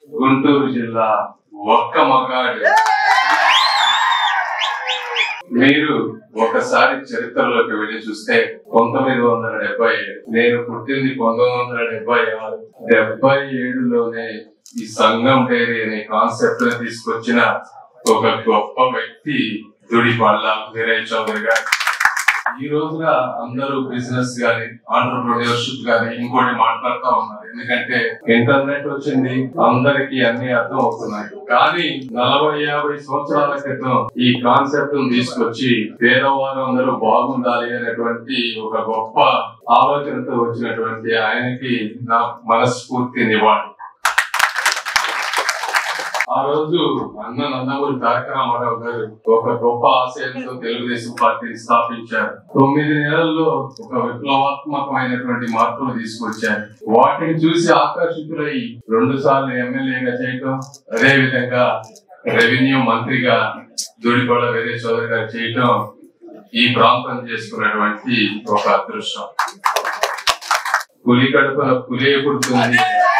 గుంటూరు జిల్లా ఒక్క మగాడు మీరు ఒకసారి చరిత్రలోకి వెళ్ళి చూస్తే పంతొమ్మిది వందల డెబ్బై ఏడు నేను పుట్టింది పంతొమ్మిది వందల డెబ్బై ఆరు డెబ్బై ఏడులోనే ఈ సంఘం డైరీ అనే కాన్సెప్ట్ ని తీసుకొచ్చిన ఒక గొప్ప వ్యక్తి దుడిపళ్ళ వీరయ్య చౌదరి గారు ఈ రోజున అందరూ బిజినెస్ గాని ఆంటర్ప్రినర్షిప్ గాని ఇంకోటి మాట్లాడుతూ ఉన్నారు ఎందుకంటే ఇంటర్నెట్ వచ్చింది అందరికి అన్ని అర్థం అవుతున్నాయి కానీ నలభై యాభై సంవత్సరాల క్రితం ఈ కాన్సెప్ట్ తీసుకొచ్చి పేదవారు అందరూ బాగుండాలి అనేటువంటి ఒక గొప్ప ఆలోచనతో వచ్చినటువంటి ఆయనకి నా మనస్ఫూర్తి నివాళి ఆ రోజు అన్న నందమూరి తారక రామారావు గారు ఒక గొప్ప ఆశయంతో తెలుగుదేశం పార్టీని స్థాపించారు తొమ్మిది నెలల్లో ఒక విప్లవాత్మకమైనటువంటి మార్పులు తీసుకొచ్చారు వాటిని చూసి ఆకర్షితులై రెండు సార్లు ఎమ్మెల్యేగా చేయటం అదే విధంగా రెవెన్యూ మంత్రిగా దూడిపడ వేరే చౌదరి గారు చేయటం ఈ ప్రాంతం చేసుకున్నటువంటి ఒక అదృష్టం పులి కడుపున పులే పుడుతుంది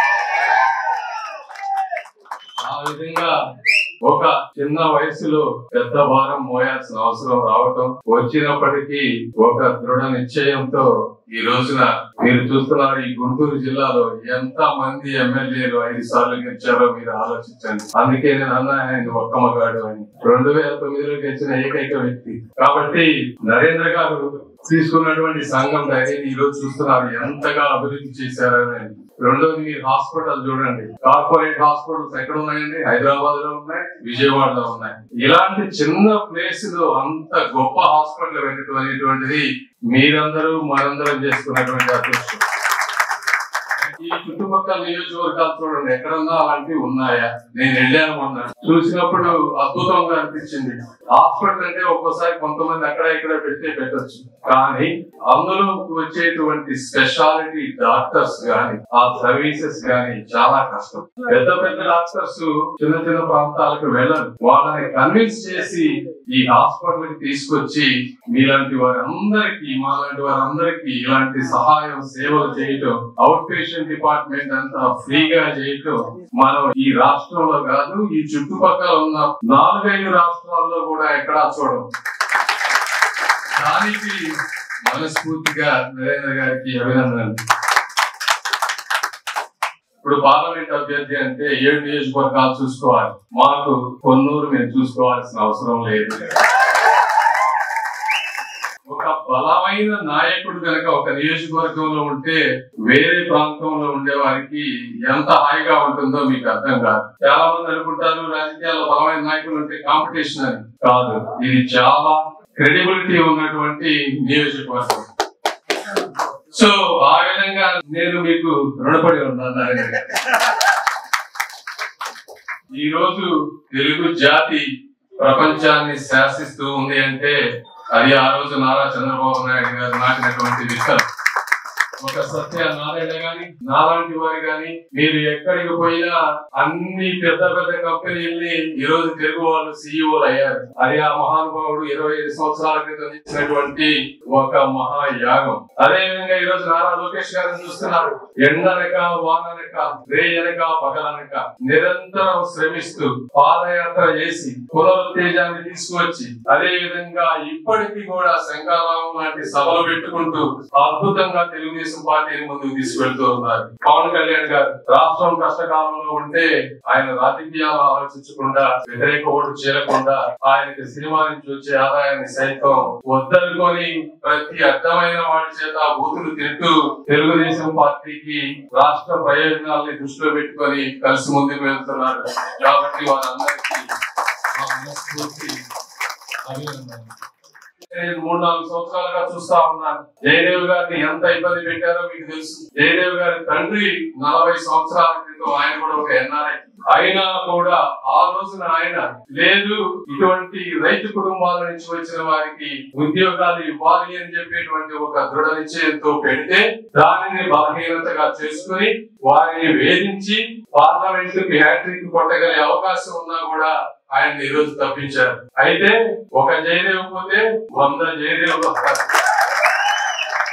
ఆ విధంగా ఒక చిన్న వయసులో పెద్ద భారం మోయాల్సిన అవసరం రావటం వచ్చినప్పటికీ ఒక దృఢ నిశ్చయంతో ఈ రోజున మీరు చూస్తున్నారు ఈ గుంటూరు జిల్లాలో ఎంత మంది ఎమ్మెల్యేలు ఐదు సార్లు గెలిచారో మీరు ఆలోచించండి అందుకే నేను అన్నా ఆయన ఒక్క మగాడు అని రెండు వేల తొమ్మిదిలో గెలిచిన ఏకైక వ్యక్తి కాబట్టి నరేంద్ర గారు తీసుకున్నటువంటి సంఘం డైరీని ఈ రోజు చూస్తున్నారు ఎంతగా అభివృద్ధి చేశారని రెండోది మీరు హాస్పిటల్ చూడండి కార్పొరేట్ హాస్పిటల్స్ ఎక్కడ ఉన్నాయండి హైదరాబాద్ లో ఉన్నాయి విజయవాడలో ఉన్నాయి ఇలాంటి చిన్న ప్లేస్ లో అంత గొప్ప హాస్పిటల్ పెట్టడం అనేటువంటిది మీరందరూ మనందరం చేసుకున్నటువంటి అదృష్టం ఈ చుట్టుపక్కల నియోజకవర్గాలు చూడండి ఎక్కడన్నా అలాంటివి ఉన్నాయా నేను వెళ్ళాను మొన్న చూసినప్పుడు అద్భుతంగా అనిపించింది హాస్పిటల్ అంటే ఒక్కోసారి కొంతమంది అక్కడ ఇక్కడ పెడితే పెట్టొచ్చు కానీ అందులో వచ్చేటువంటి స్పెషాలిటీ డాక్టర్స్ గాని ఆ సర్వీసెస్ గాని చాలా కష్టం పెద్ద పెద్ద డాక్టర్స్ చిన్న చిన్న ప్రాంతాలకు వెళ్ళరు వాళ్ళని కన్విన్స్ చేసి ఈ హాస్పిటల్ కి తీసుకొచ్చి మీలాంటి వారందరికీ మాలాంటి వారందరికీ ఇలాంటి సహాయం సేవలు చేయటం అవుట్ పేషెంట్ డిపార్ట్మెంట్ అంతా ఫ్రీగా చేయటం మనం ఈ రాష్ట్రంలో కాదు ఈ చుట్టుపక్కల ఉన్న నాలుగైదు రాష్ట్రాల్లో కూడా ఎక్కడా చూడం దానికి మనస్ఫూర్తిగా నరేంద్ర గారికి అభినందనలు ఇప్పుడు పార్లమెంట్ అభ్యర్థి అంటే ఏడు నియోజకవర్గాలు చూసుకోవాలి మాకు కొన్నూరు మేము చూసుకోవాల్సిన అవసరం లేదు ఒక బలమైన నాయకుడు కనుక ఒక నియోజకవర్గంలో ఉంటే వేరే ప్రాంతంలో ఉండే వారికి ఎంత హాయిగా ఉంటుందో మీకు అర్థం కాదు చాలా మంది అనుకుంటారు రాజకీయాల్లో బలమైన నాయకులు ఉంటే కాంపిటీషన్ అని కాదు ఇది చాలా క్రెడిబిలిటీ ఉన్నటువంటి నియోజకవర్గం సో ఆ విధంగా నేను మీకు రుణపడి ఉన్నాను నరేంద్ర గారు. ఈ రోజు తెలుగు జాతి ప్రపంచాన్ని శాసిస్తూ ఉంది అంటే అది ఆ రోజు నారా చంద్రబాబు నాయుడు గారు నాటినటువంటి విత్తనం ఒక సత్య నారాయణ గాని నాలాంటి వారు గాని మీరు ఎక్కడికి పోయినా అన్ని పెద్ద పెద్ద కంపెనీల్ని ఈ రోజు తెలుగు వాళ్ళు సీఈఓలు అయ్యారు అది ఆ మహానుభావుడు ఇరవై ఐదు సంవత్సరాల క్రితం చేసినటువంటి ఒక మహాయాగం అదే విధంగా ఈ రోజు నారా లోకేష్ గారిని చూస్తున్నారు ఎండనక వాననక రేయనక పగలనక నిరంతరం శ్రమిస్తూ పాదయాత్ర చేసి పునరుత్తేజాన్ని తీసుకువచ్చి అదే విధంగా ఇప్పటికీ కూడా శంకారావం లాంటి సభలు పెట్టుకుంటూ అద్భుతంగా తెలుగుదేశం పార్టీని ముందుకు తీసుకెళ్తూ ఉన్నారు పవన్ కళ్యాణ్ గారు రాష్ట్రం కష్టకాలంలో ఉంటే ఆయన రాజకీయాలు ఆలోచించకుండా వ్యతిరేక ఓటు చేరకుండా ఆయనకి సినిమా నుంచి వచ్చే ఆదాయాన్ని సైతం వద్దనుకొని ప్రతి అర్థమైన వాడి చేత బూతులు తింటూ తెలుగుదేశం పార్టీకి రాష్ట్ర ప్రయోజనాల్ని దృష్టిలో పెట్టుకొని కలిసి ముందుకు వెళ్తున్నారు కాబట్టి వారందరికీ మా మనస్ఫూర్తి అభినందనలు. నేను మూడు నాలుగు సంవత్సరాలుగా చూస్తా ఉన్నాను జయదేవ్ గారిని ఎంత ఇబ్బంది పెట్టారో మీకు తెలుసు జయదేవ్ గారి తండ్రి నలభై సంవత్సరాల క్రితం ఆయన కూడా ఒక ఎన్ఆర్ఐ అయినా కూడా ఆ రోజున ఆయన లేదు ఇటువంటి రైతు కుటుంబాల నుంచి వచ్చిన వారికి ఉద్యోగాలు ఇవ్వాలి అని చెప్పేటువంటి ఒక దృఢ నిశ్చయంతో పెడితే దానిని బలహీనతగా చేసుకుని వారిని వేధించి పార్లమెంట్ కి హ్యాట్రిక్ కొట్టగలిగే అవకాశం ఉన్నా కూడా ఆయన ఈ రోజు తప్పించారు అయితే ఒక జయదేవ్ పోతే వంద జయదేవులు వస్తారు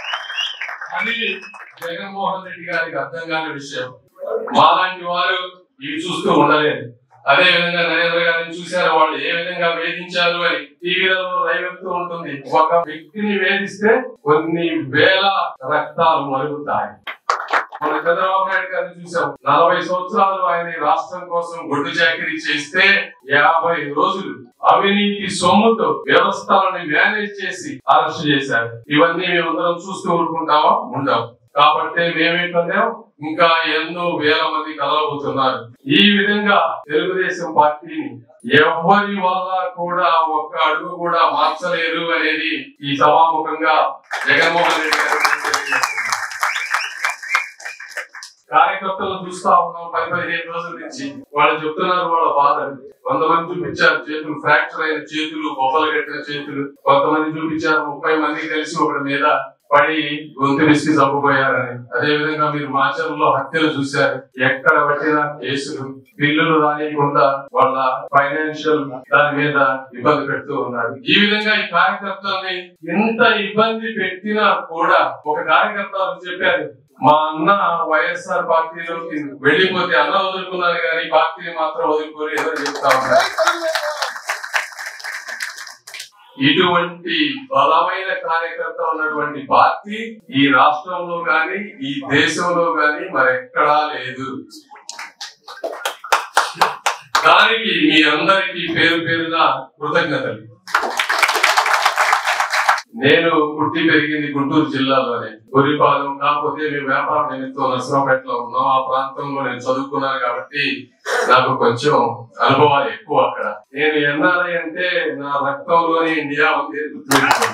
అని జగన్మోహన్ రెడ్డి గారికి అర్థం కాని విషయం మాలాంటి వారు ఇవి చూస్తూ ఉండలేదు అదే విధంగా నరేంద్ర గారిని చూశారు వాళ్ళు ఏ విధంగా వేధించారు అని టీవీలలో లైవ్ ఎక్కుతూ ఉంటుంది ఒక వ్యక్తిని వేధిస్తే కొన్ని వేల రక్తాలు మరుగుతాయి మన చంద్రబాబు నాయుడు గారిని చూసాం నలభై సంవత్సరాలు ఆయన ఈ రాష్ట్రం కోసం గొడ్డు చాకరీ చేస్తే యాభై రోజులు అవినీతి సొమ్ముతో వ్యవస్థలను మేనేజ్ చేసి అరెస్ట్ చేశారు ఇవన్నీ మేమందరం చూస్తూ ఊరుకుంటామా ఉండవు కాబట్టి మేమే పొందాం ఇంకా ఎన్నో వేల మంది కదలబోతున్నారు ఈ విధంగా తెలుగుదేశం పార్టీని ఎవరి వల్ల కూడా ఒక్క అడుగు కూడా మార్చలేరు అనేది ఈ సభాముఖంగా జగన్మోహన్ రెడ్డి గారు తెలియజేస్తున్నారు. కార్యకర్తలను చూస్తా ఉన్నాం పది పదిహేను రోజుల నుంచి వాళ్ళు చెప్తున్నారు వాళ్ళ బాధలు కొంతమంది చూపించారు చేతులు ఫ్రాక్చర్ అయిన చేతులు బొబ్బలు కట్టిన చేతులు కొంతమంది చూపించారు ముప్పై మంది కలిసి ఒకటి మీద పడి గొంతు విసిగి చంపబోయారని అదే విధంగా మీరు మాచర్లో హత్యలు చూశారు ఎక్కడ పట్టిన కేసులు బిల్లులు రానియకుండా వాళ్ళ ఫైనాన్షియల్ దాని మీద ఇబ్బంది పెడుతూ ఉన్నారు ఈ విధంగా ఈ కార్యకర్తల్ని ఎంత ఇబ్బంది పెట్టినా కూడా ఒక కార్యకర్త చెప్పారు మా అన్న వైఎస్ఆర్ పార్టీలోకి వెళ్ళిపోతే అన్న వదులుకున్నారు కానీ పార్టీని మాత్రం వదులుకోలేదు అని చెప్తా ఉన్నారు ఇటువంటి బలమైన కార్యకర్త ఉన్నటువంటి పార్టీ ఈ రాష్ట్రంలో గాని ఈ దేశంలో గాని మరెక్కడా లేదు దానికి మీ అందరికీ పేరు పేరున కృతజ్ఞతలు నేను పుట్టి పెరిగింది గుంటూరు జిల్లాలోనే గురిపాలెం కాకపోతే మేము వ్యాపార నిమిత్తం నర్సరావుపేటలో ఉన్నాం ఆ ప్రాంతంలో నేను చదువుకున్నాను కాబట్టి నాకు కొంచెం అనుభవాలు ఎక్కువ అక్కడ నేను ఎన్ఆర్ఐ అంటే నా రక్తంలోని ఇండియా ఉంది గుర్తుపెట్టుకోండి.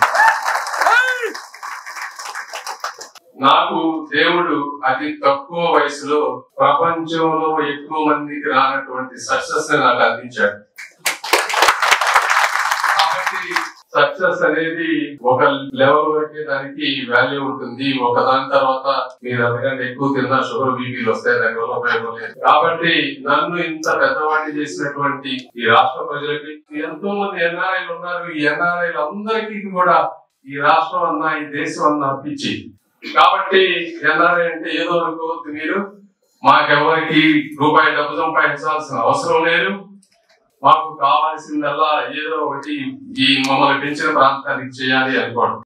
నాకు దేవుడు అతి తక్కువ వయసులో ప్రపంచంలో ఎక్కువ మందికి రానటువంటి సక్సెస్ నాకు అందించాడు కాబట్టి సక్సెస్ అనేది ఒక లెవెల్ వరకే దానికి వాల్యూ ఉంటుంది ఒక దాని తర్వాత మీరు అంతకంటే ఎక్కువ తిన్నా షుగర్ బీపీలు వస్తాయి దానివల్ల ఉపయోగం లేదు కాబట్టి నన్ను ఇంత పెద్దవాడిని చేసినటువంటి ఈ రాష్ట్ర ప్రజలకి ఎంతో మంది ఎన్ఆర్ఐలు ఉన్నారు ఈ ఎన్ఆర్ఐలు అందరికీ కూడా ఈ రాష్ట్రం అన్నా ఈ దేశం అన్నా పిచ్చి కాబట్టి ఎన్ఆర్ఐ అంటే ఏదో అనుకోవద్దు మీరు మాకెవరికి రూపాయి డబ్బు సంపాదించాల్సిన అవసరం లేదు మాకు కావాల్సిందల్లా ఏదో ఒకటి ఈ మమ్మల్ని పెంచిన ప్రాంతానికి చేయాలి అనుకోవడం